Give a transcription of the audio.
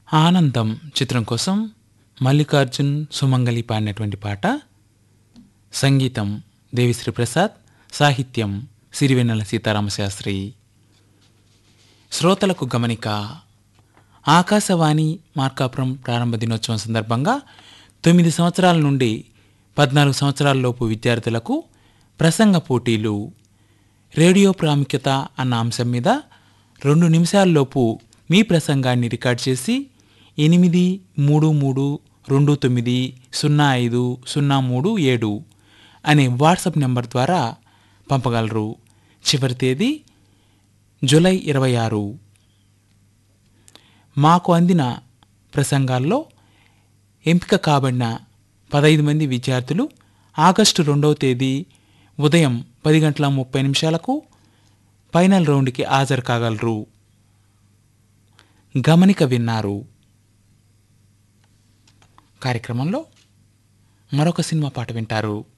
ఆనందం చిత్రం కోసం మల్లికార్జున్ సుమంగలి పాడినటువంటి పాట సంగీతం దేవిశ్రీ ప్రసాద్ సాహిత్యం సిరివెన్నెల సీతారామశాస్త్రి శ్రోతలకు గమనిక ఆకాశవాణి మార్కాపురం ప్రారంభ దినోత్సవం సందర్భంగా తొమ్మిది సంవత్సరాల నుండి పద్నాలుగు సంవత్సరాలలోపు విద్యార్థులకు ప్రసంగ పోటీలు రేడియో ప్రాముఖ్యత అన్న అంశం మీద రెండు నిమిషాల్లోపు మీ ప్రసంగాన్ని రికార్డ్ చేసి ఎనిమిది మూడు మూడు రెండు తొమ్మిది సున్నా ఐదు సున్నా మూడు ఏడు అనే వాట్సాప్ నెంబర్ ద్వారా పంపగలరు చివరి తేదీ జూలై ఇరవై ఆరు మాకు అందిన ప్రసంగాల్లో ఎంపిక కాబడిన పదహైదు మంది విద్యార్థులు ఆగస్టు రెండవ తేదీ ఉదయం పది గంటల ముప్పై నిమిషాలకు ఫైనల్ రౌండ్కి హాజరు కాగలరు గమనిక విన్నారు కార్యక్రమంలో మరొక సినిమా పాట వింటారు